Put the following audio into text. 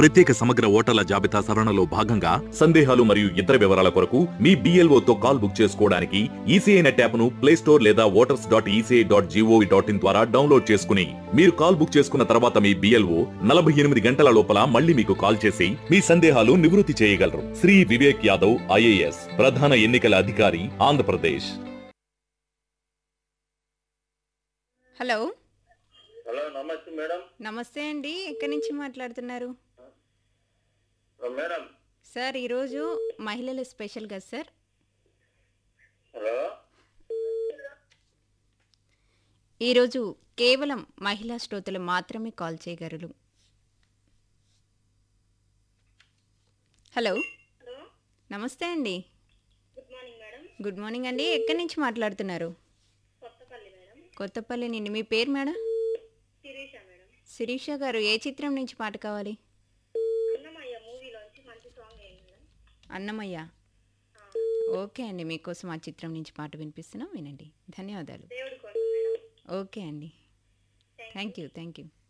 ప్రత్యేక సమగ్ర ఓటర్ల జాబితా సవరణలో భాగంగా సందేహాలు మరియు ఇతర వివరాల కొరకు మీ BLO తో కాల్ బుక్ చేసుకోవడానికి ఈసీఐ నెట్ యాప్ ను ప్లే స్టోర్ లేదా voters dot ECI dot G O V dot I N ద్వారా డౌన్లోడ్ చేసుకుని మీరు కాల్ బుక్ చేసుకున్న తర్వాత మీ బిఎల్ఓ నలభై ఎనిమిది గంటల లోపల మళ్ళీ మీకు కాల్ చేసి మీ సందేహాలు నివృత్తి చేయగలరు శ్రీ వివేక్ యాదవ్ ఐఏఎస్ ప్రధాన ఎన్నికల అధికారి ఆంధ్రప్రదేశ్ హలో హలో నమస్తే మేడం నమస్తే అండి ఎక్కడి నుంచి మాట్లాడుతున్నారు మేడం సార్ ఈరోజు మహిళల స్పెషల్ కదా సార్ హలో ఈరోజు కేవలం మహిళా శ్రోతలు మాత్రమే కాల్ చేయగలరు హలో నమస్తే అండి good morning madam good morning అండి ఎక్కడి నుంచి మాట్లాడుతున్నారు కొత్తపల్లి మేడం కొత్తపల్లి నుండి మీ పేరు మేడం శిరీష మేడం శిరీష గారు ఏ చిత్రం నుంచి పాట కావాలి అన్నమయ్య మూవీలోంచి మంచి సాంగ్ ఏంటి మేడం అన్నమయ్య ఓకే అండి మీకోసం ఆ చిత్రం నుంచి పాట వినిపిస్తున్నాం వినండి ధన్యవాదాలు దేవుడి కోసం మేడం ఓకే అండి థ్యాంక్ యూ థ్యాంక్ యూ